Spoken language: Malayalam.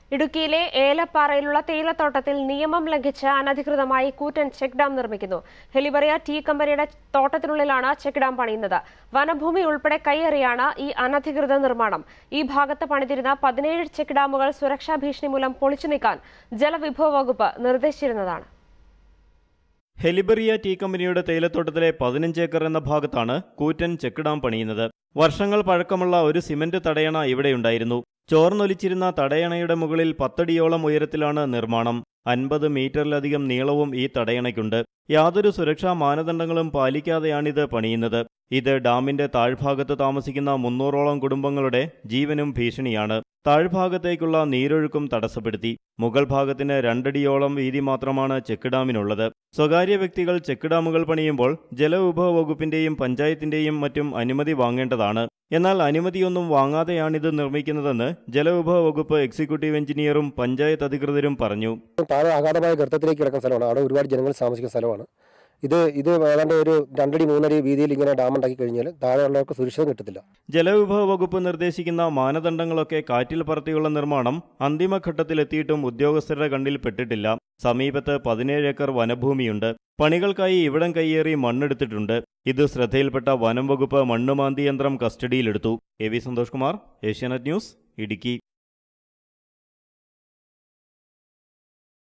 ഇടുക്കിയിലെ ഏലപ്പാറയിലുള്ള തേയിലത്തോട്ടത്തിൽ നിയമം ലംഘിച്ച് അനധികൃതമായി കൂറ്റൻ ചെക്ക് ഡാം നിർമ്മിക്കുന്നു ഹെലിബറിയ ടീ കമ്പനിയുടെ തോട്ടത്തിനുള്ളിലാണ് ചെക്ക് ഡാം പണിയുന്നത് വനഭൂമി ഉൾപ്പെടെ കൈയേറിയാണ് ഈ അനധികൃത നിർമ്മാണം ഈ ഭാഗത്ത് പണിതിരുന്ന പതിനേഴ് ചെക്ക് ഡാമുകൾ സുരക്ഷാ ഭീഷണി മൂലം പൊളിച്ചു നീക്കാൻ ജലവിഭവ വകുപ്പ് നിർദ്ദേശിച്ചിരുന്നതാണ് ഹെലിബറിയ ടീ കമ്പനിയുടെ തേയിലത്തോട്ടത്തിലെ പതിനഞ്ച് ഏക്കർ എന്ന ഭാഗത്താണ് കൂറ്റൻ ചെക്ക് ഡാം പണിയുന്നത് വർഷങ്ങൾ പഴക്കമുള്ള ഒരു സിമന്റ് തടയണ ഇവിടെയുണ്ടായിരുന്നു ചോർന്നൊലിച്ചിരുന്ന തടയണയുടെ മുകളിൽ പത്തടിയോളം ഉയരത്തിലാണ് നിർമ്മാണം അൻപത് മീറ്ററിലധികം നീളവും ഈ തടയണയ്ക്കുണ്ട് യാതൊരു സുരക്ഷാ മാനദണ്ഡങ്ങളും പാലിക്കാതെയാണിത് പണിയുന്നത് ഇത് ഡാമിന്റെ താഴ്ഭാഗത്ത് താമസിക്കുന്ന മുന്നൂറോളം കുടുംബങ്ങളുടെ ജീവനും ഭീഷണിയാണ് താഴ്ഭാഗത്തേക്കുള്ള നീരൊഴുക്കും തടസ്സപ്പെടുത്തി മുകൾ ഭാഗത്തിന് രണ്ടടിയോളം വീതി മാത്രമാണ് ചെക്ക് ഡാമിനുള്ളത് സ്വകാര്യ വ്യക്തികൾ ചെക്ക് ഡാമുകൾ പണിയുമ്പോൾ ജലവിഭവ വകുപ്പിന്റെയും പഞ്ചായത്തിന്റെയും മറ്റും അനുമതി വാങ്ങേണ്ടതാണ് എന്നാൽ അനുമതിയൊന്നും വാങ്ങാതെയാണിത് നിർമ്മിക്കുന്നതെന്ന് ജലവിഭവ വകുപ്പ് എക്സിക്യൂട്ടീവ് എഞ്ചിനീയറും പഞ്ചായത്ത് അധികൃതരും പറഞ്ഞു താഴെ അഗാധമായ ഗർത്തത്തിലേക്ക് കിടക്കുന്ന സ്ഥലമാണ് അവിടെ ഒരുപാട് ജനങ്ങൾ താമസിക്കുന്ന സ്ഥലമാണ് ഇത് ഇത് ഏതാണ്ട് ഒരു രണ്ടടി മൂന്നടി വീതിയിൽ ഇങ്ങനെ ഡാം ഉണ്ടാക്കി കഴിഞ്ഞാൽ താഴെയുള്ളവർക്ക് സുരക്ഷിതം കിട്ടത്തില്ല ജലവിഭവ വകുപ്പ് നിർദ്ദേശിക്കുന്ന മാനദണ്ഡങ്ങളൊക്കെ കാറ്റിൽ പറത്തിയുള്ള നിർമ്മാണം അന്തിമഘട്ടത്തിലെത്തിയിട്ടും ഉദ്യോഗസ്ഥരുടെ കണ്ണിൽ പെട്ടിട്ടില്ല സമീപത്ത് പതിനേഴ് ഏക്കർ വനഭൂമിയുണ്ട് പണികൾക്കായി ഇവിടം കയ്യേറി മണ്ണെടുത്തിട്ടുണ്ട് ഇത് ശ്രദ്ധയിൽപ്പെട്ട വനം വകുപ്പ് മണ്ണുമാന്തി യന്ത്രം കസ്റ്റഡിയിലെടുത്തു A V Santhosh Kumar Asianet News Idukki